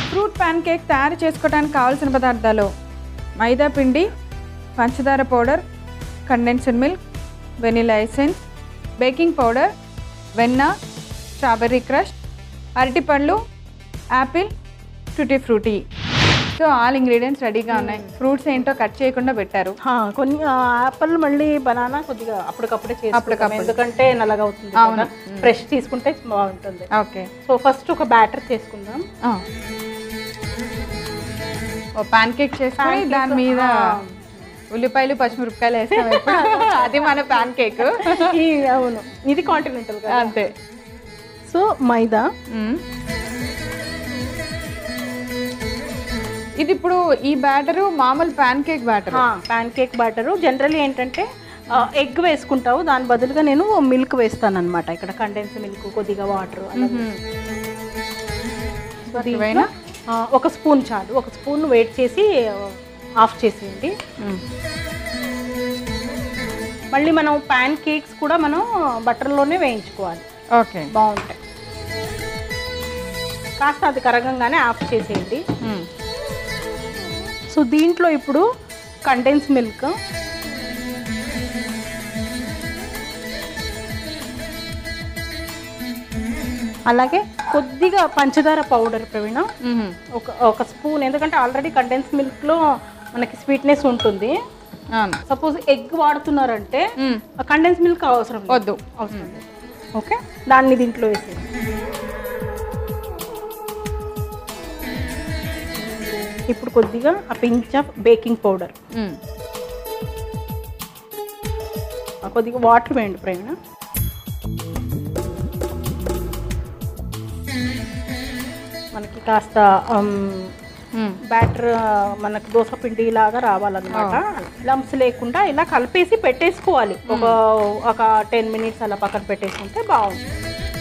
Fruit pancake తయారు చేసుకోవడానికి కావాల్సిన పదార్థాలు మైదా పిండి పంచదార powder condensed milk vanilla essence baking powder వెన్న స్ట్రాబెర్రీ క్రష్ అరటిపళ్ళు apple tutti frutti so all ingredients రెడీగా ఉన్నాయి ఫ్రూట్స్ ఏంటో కట్ చేయకుండా పెట్టారు హా, కొన్ని యాపిల్ మళ్ళీ బనానా కొద్దిగా అప్పటికప్పుడే చేసుకుంటాం అప్పటికప్పుడు. ఎందుకంటే నల్లగా అవుతుంది అవును. ఫ్రెష్ తీసుకుంటే బాగుంటుంది ఓకే సో ఫస్ట్ ఒక బ్యాటర్ చేసుకుందాం ఓ ప్యాన్ కేక్ చేసుకొని Pancake, దాని మీద ఆ. ఉల్లిపాయలు పచ్చిమిరపకాయలు వేస్తాం ఎప్పుడు. అది మన ప్యాన్ కేక్ ఈ అవును ఇది కాంటినెంటల్ కదా అంతే సో మైదా మ్మ్. ఇది ఇప్పుడు ఈ బ్యాటరు మామూలు pancake batter pancake batter generally ఏంటంటే ఎగ్ వేసుకుంటావు దాని బదులుగా నేను మిల్క్ వేస్తాను అనమాట ఇక్కడ కండెన్స్ మిల్క్ కొద్దిగా వాటర్ ఇవైనా ఒక స్పూన్ చాలు ఒక స్పూన్ వెయిట్ చేసి ఆఫ్ చేసేయండి మళ్ళీ మనం ప్యాన్ కేక్స్ కూడా మనం బటర్లోనే వేయించుకోవాలి ఓకే బాగుంటాయి కాస్త అది కరగంగానే ఆఫ్ చేసేయండి మ్మ్. సో దీంట్లో ఇప్పుడు కండెన్స్ మిల్క్ అలాగే కొద్దిగా పంచదార పౌడర్ ప్రవీణ మ్మ్. ఒక ఒక స్పూన్ ఎందుకంటే ఆల్రెడీ కండెన్స్ మిల్క్లో మనకి స్వీట్నెస్ ఉంటుంది అవును సపోజ్ ఎగ్ వాడుతున్నారంటే మ్మ్. కండెన్స్ మిల్క్ అవసరం లేదు. వద్దు అవసరం లేదు ఓకే దాన్ని దీంట్లో వేసేయండి ఇప్పుడు కొద్దిగా ఆ పించ్ ఆఫ్ బేకింగ్ పౌడర్ మ్మ్. కొద్దిగా వాటర్ వేయండి ప్రవీణ మనకి కాస్త మ్మ్. బ్యాటర్ మనకి దోశ పిండి లాగా రావాలన్నమాట లంప్స్ లేకుండా ఇలా కలిపేసి పెట్టేసుకోవాలి ఒక ఒక టెన్ మినిట్స్ అలా పక్కన పెట్టేసుకుంటే బాగుంటుంది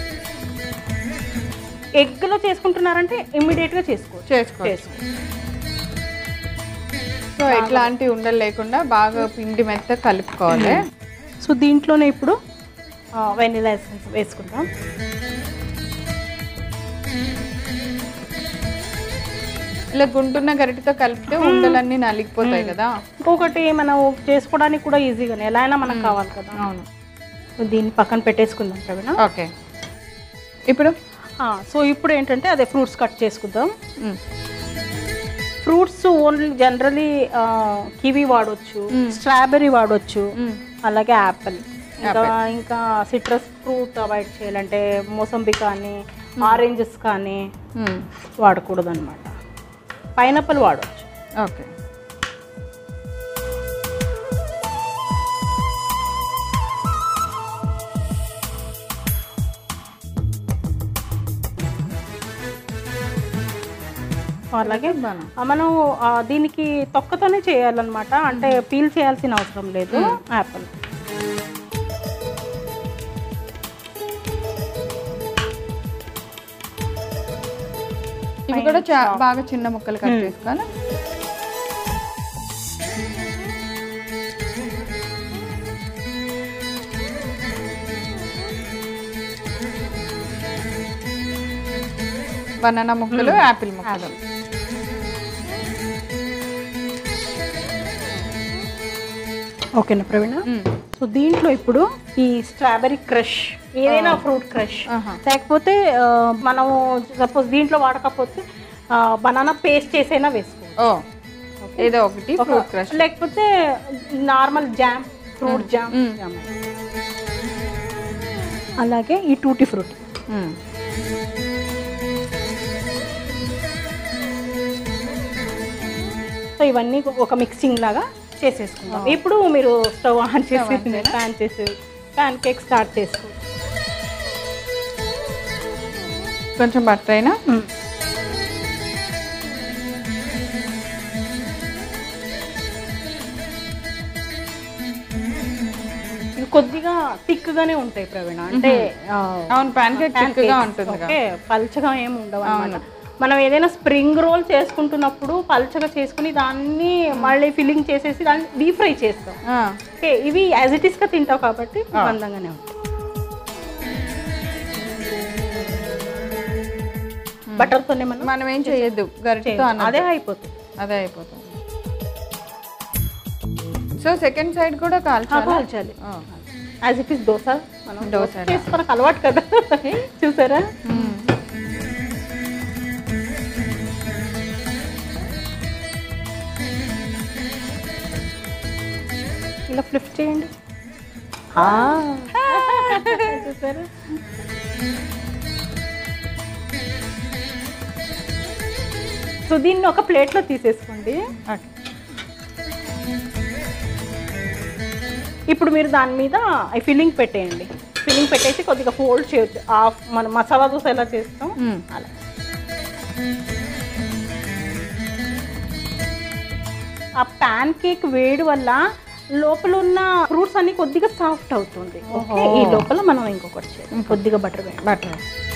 ఎగ్లో చేసుకుంటున్నారంటే ఇమ్మీడియట్గా చేసుకోవచ్చు చేసుకో చేసుకో సో ఎట్లాంటి ఉండలు లేకుండా బాగా పిండి మెత్త కలుపుకోవాలి సో దీంట్లోనే ఇప్పుడు వెనిలా ఎసెన్స్ వేసుకుందాం ఇలా గుంటున్న గరిటతో కలిపితే ఉండలన్నీ నలిగిపోతాయి కదా ఇంకొకటి మనం చేసుకోవడానికి కూడా ఈజీగానే ఎలా అయినా మనకు కావాలి కదా అవును సో దీన్ని పక్కన పెట్టేసుకుందాం ప్రవీణ ఓకే ఇప్పుడు ఆ, సో ఇప్పుడు ఏంటంటే అదే ఫ్రూట్స్ కట్ చేసుకుందాం మ్మ్. ఫ్రూట్స్ ఓన్లీ జనరలీ కివీ వాడొచ్చు స్ట్రాబెర్రీ వాడొచ్చు మ్మ్. అలాగే యాపిల్ ఇంకా ఇంకా సిట్రస్ ఫ్రూట్ అవాయిడ్ చేయాలంటే మోసంబి కానీ ఆరెంజెస్ కానీ మ్మ్. వాడకూడదు అనమాట పైనాపిల్ వాడవచ్చు ఓకే అలాగే బాగా ఆ, మనం ఆ, దీనికి తొక్కతోనే చేయాలన్నమాట అంటే పీల్ చేయాల్సిన అవసరం లేదు యాపిల్ ఇవి కూడా చా- బాగా చిన్న ముక్కలు కట్ చేసుకోవాలి బనానా ముక్కలు యాపిల్ ముక్కలు ఓకేనా ప్రవీణ మ్మ్. సో దీంట్లో ఇప్పుడు ఈ స్ట్రాబెరీ క్రష్ ఏదైనా ఫ్రూట్ క్రష్ ఆహా. లేకపోతే ఆ, మనము సపోజ్ దీంట్లో వాడకపోతే బనానా పేస్ట్ చేసైనా వేసుకోవచ్చు ఓ ఏదో ఒకటి ఫ్రూట్ క్రష్ లేకపోతే నార్మల్ జామ్ ఫ్రూట్ జామ్ మ్మ్. జామ్. అలాగే ఈ టూటీ ఫ్రూట్ సో ఇవన్నీ ఒక మిక్సింగ్ లాగా చేసేసుకుందాం ఇప్పుడు మీరు స్టవ్ ఆన్ చేసి ప్యాన్ చేసి ప్యాన్ కేక్ స్టార్ట్ చేసుకో కొంచెం బటర్ అయినా ఇవి కొద్దిగా థిక్గానే ఉంటాయి ప్రవీణ అంటే ఆ, అవును ప్యాన్ కేక్ pancakes, థిక్గా ఉంటుంది ఓకే పల్చగా ఏమి ఉండవు అన్నమాట మనం ఏదైనా స్ప్రింగ్ రోల్ చేసుకుంటున్నప్పుడు పల్చగా చేసుకుని దాన్ని మళ్ళీ ఫిల్లింగ్ చేసేసి దాన్ని డీప్ ఫ్రై చేస్తాం ఓకే ఇవి యాజ్ ఇట్ ఈస్గా తింటావు కాబట్టి మందంగానే ఉంటాయి బటర్తోనే మనం మనం ఏం చేయొద్దు గరిటతో అన్న అదే అయిపోతుంది అదే అయిపోతుంది సో సెకండ్ సైడ్ కూడా కాల్చాలి కాల్చాలి యాజ్ ఇట్ ఇస్ దోశ మనం దోశ దోశ చేసుకోవడానికి అలవాటు కదా చూసారా ఇలా ఫ్లిప్ చేయండి చూసారా సో దీన్ని ఒక ప్లేట్లో తీసేసుకోండి ఇప్పుడు మీరు దాని మీద ఈ ఫిల్లింగ్ పెట్టేయండి ఫిల్లింగ్ పెట్టేసి కొద్దిగా ఫోల్డ్ చేయొచ్చు ఆ మన మసాలా దోశ ఎలా చేస్తాం అలా ఆ ప్యాన్ కేక్ వేడి వల్ల లోపల ఉన్న ఫ్రూట్స్ అన్ని కొద్దిగా సాఫ్ట్ అవుతుంది ఓకే ఈ లోపల మనం ఇంకొకటి చేయాలి కొద్దిగా బటర్ వేయండి బటర్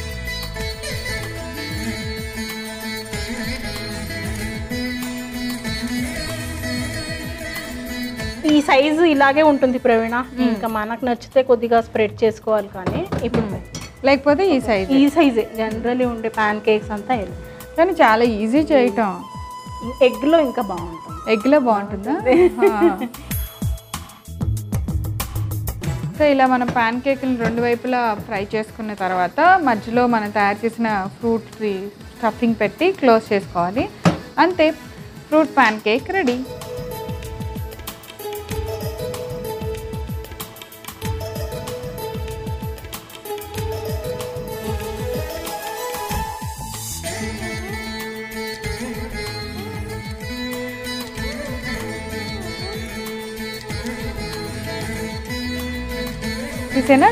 ఈ సైజు ఇలాగే ఉంటుంది ప్రవీణ ఇంకా మనకు నచ్చితే కొద్దిగా స్ప్రెడ్ చేసుకోవాలి కానీ ఇప్పుడు లేకపోతే ఈ సైజ్ ఈ సైజే జనరల్లీ ఉండే ప్యాన్ కేక్స్ అంతా కానీ చాలా ఈజీ చేయటం ఎగ్లో ఇంకా బాగుంటుంది ఎగ్లో బాగుంటుందా సో ఇలా మనం పాన్ కేక్ని రెండు వైపులా ఫ్రై చేసుకున్న తర్వాత మధ్యలో మనం తయారు చేసిన ఫ్రూట్ స్టఫింగ్ పెట్టి క్లోజ్ చేసుకోవాలి అంతే ఫ్రూట్ పాన్ కేక్ రెడీ చూసేనా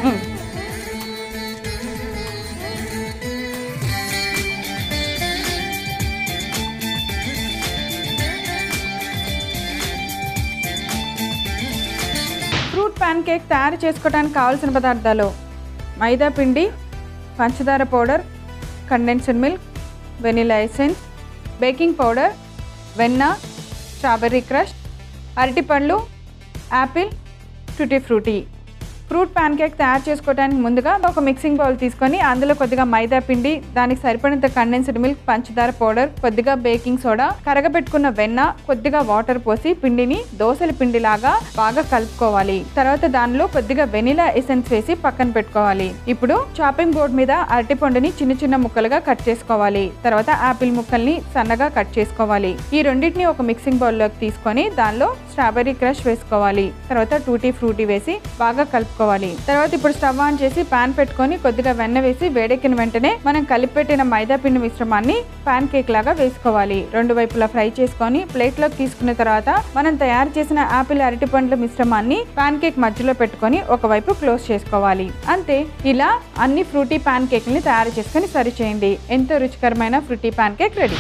ఫ్రూట్ ప్యాన్ కేక్ తయారు చేసుకోవడానికి కావాల్సిన పదార్థాలు మైదా పిండి పంచదార powder condensed milk vanilla essence baking powder వెన్న స్ట్రాబెర్రీ క్రష్ అరటిపళ్ళు apple tutti frutti fruit pancake తయారు చేసుకోవడానికి ముందుగా ఒక మిక్సింగ్ బౌల్ తీసుకొని అందులో కొద్దిగా మైదా పిండి దానికి సరిపడినంత కండెన్స్డ్ మిల్క్ పంచదార పౌడర్ కొద్దిగా బేకింగ్ సోడా కరగబెట్టుకున్న వెన్న కొద్దిగా వాటర్ పోసి పిండిని దోసల పిండిలాగా బాగా కలుపుకోవాలి తర్వాత దానిలో కొద్దిగా వెనిలా ఎసెన్స్ వేసి పక్కన పెట్టుకోవాలి ఇప్పుడు చాపింగ్ బోర్డ్ మీద అరటిపండుని చిన్న చిన్న ముక్కలుగా కట్ చేసుకోవాలి తర్వాత ఆపిల్ ముక్కల్ని సన్నగా కట్ చేసుకోవాలి ఈ రెండింటిని ఒక మిక్సింగ్ బౌల్లోకి తీసుకొని దానిలో స్ట్రాబెర్రీ క్రష్ వేసుకోవాలి తర్వాత టూటీ ఫ్రూటీ వేసి బాగా కలుపుకోవాలి తర్వాత ఇప్పుడు స్టవ్ ఆన్ చేసి పాన్ పెట్టుకొని కొద్దిగా వెన్న వేసి వేడెక్కిన వెంటనే మనం కలిపి పెట్టిన మైదా పిండి మిశ్రమాన్ని పాన్ కేక్ లాగా వేసుకోవాలి రెండు వైపులా ఫ్రై చేసుకొని ప్లేట్లోకి తీసుకున్న తర్వాత మనం తయారు చేసిన ఆపిల్ అరటి పండ్ల మిశ్రమాన్ని పాన్ కేక్ మధ్యలో పెట్టుకొని ఒకవైపు క్లోజ్ చేసుకోవాలి అంతే ఇలా అన్ని ఫ్రూటీ పాన్ కేక్ని తయారు చేసుకొని సరి చేయండి ఎంతో రుచికరమైన ఫ్రూటీ పాన్ కేక్ రెడీ